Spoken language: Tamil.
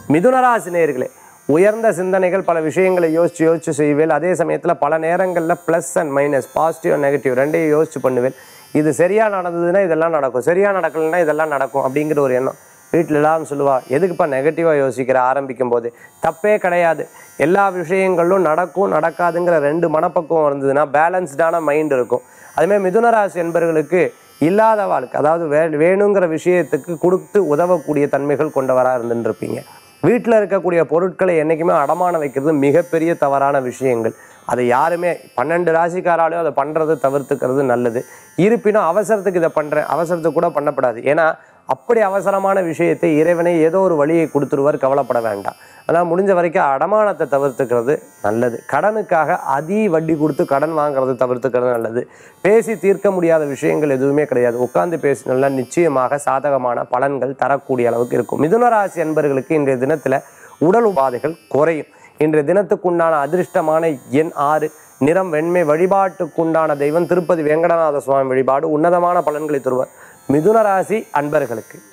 மிதுனராசி நேயர்களே உயர்ந்த சிந்தனைகள் பல விஷயங்களை யோசிச்சு யோசிச்சு செய்வேன் அதே சமயத்தில் பல நேரங்களில் plus and minus positive negative ரெண்டையும் யோசிச்சு பண்ணுவேன் இது சரியாக நடந்ததுன்னா இதெல்லாம் நடக்கும் சரியாக நடக்கலைன்னா இதெல்லாம் நடக்கும் அப்படிங்கிற ஒரு எண்ணம் வீட்டில் எல்லாரும் சொல்லுவா எதுக்குப்பா நெகட்டிவாக யோசிக்கிற ஆரம்பிக்கும் போது தப்பே கிடையாது எல்லா விஷயங்களும் நடக்கும் நடக்காதுங்கிற ரெண்டு மனப்பக்குவம் இருந்ததுன்னா பேலன்ஸ்டான மைண்ட் இருக்கும் அதுமாதிரி மிதுனராசி என்பவர்களுக்கு இல்லாத வாழ்க்கை அதாவது வே வேணுங்கிற விஷயத்துக்கு கொடுத்து உதவக்கூடிய தன்மைகள் கொண்டவராக இருந்துருப்பீங்க வீட்டில் இருக்கக்கூடிய பொருட்களை என்றைக்குமே அடமானம் வைக்கிறது மிகப்பெரிய தவறான விஷயங்கள் அதை யாருமே பன்னெண்டு ராசிக்காராலையும் அதை பண்ணுறது தவிர்த்துக்கிறது நல்லது இருப்பினும் அவசரத்துக்கு இதை பண்ணுறேன் அவசரத்துக்கு கூட பண்ணப்படாது ஏன்னா அப்படி அவசரமான விஷயத்தை இறைவனை ஏதோ ஒரு வழியை கொடுத்துருவார் கவலைப்பட வேண்டாம் அதனால் முடிஞ்ச வரைக்கும் அடமானத்தை தவிர்த்துக்கிறது நல்லது கடனுக்காக அதி வட்டி கொடுத்து கடன் வாங்குறது தவிர்த்துக்கிறது நல்லது பேசி தீர்க்க முடியாத விஷயங்கள் எதுவுமே கிடையாது உட்கார்ந்து பேசினா நிச்சயமாக சாதகமான பலன்கள் தரக்கூடிய அளவுக்கு இருக்கும் மிதுனராசி அன்பர்களுக்கு இன்றைய தினத்தில் உடல் உபாதைகள் குறையும் இன்றைய தினத்துக்குண்டான அதிர்ஷ்டமான எண் ஆறு நிறம் வெண்மை வழிபாட்டுக்குண்டான தெய்வம் திருப்பதி வெங்கடநாத சுவாமி வழிபாடு உன்னதமான பலன்களை தருவார் மிதுனராசி அன்பர்களுக்கு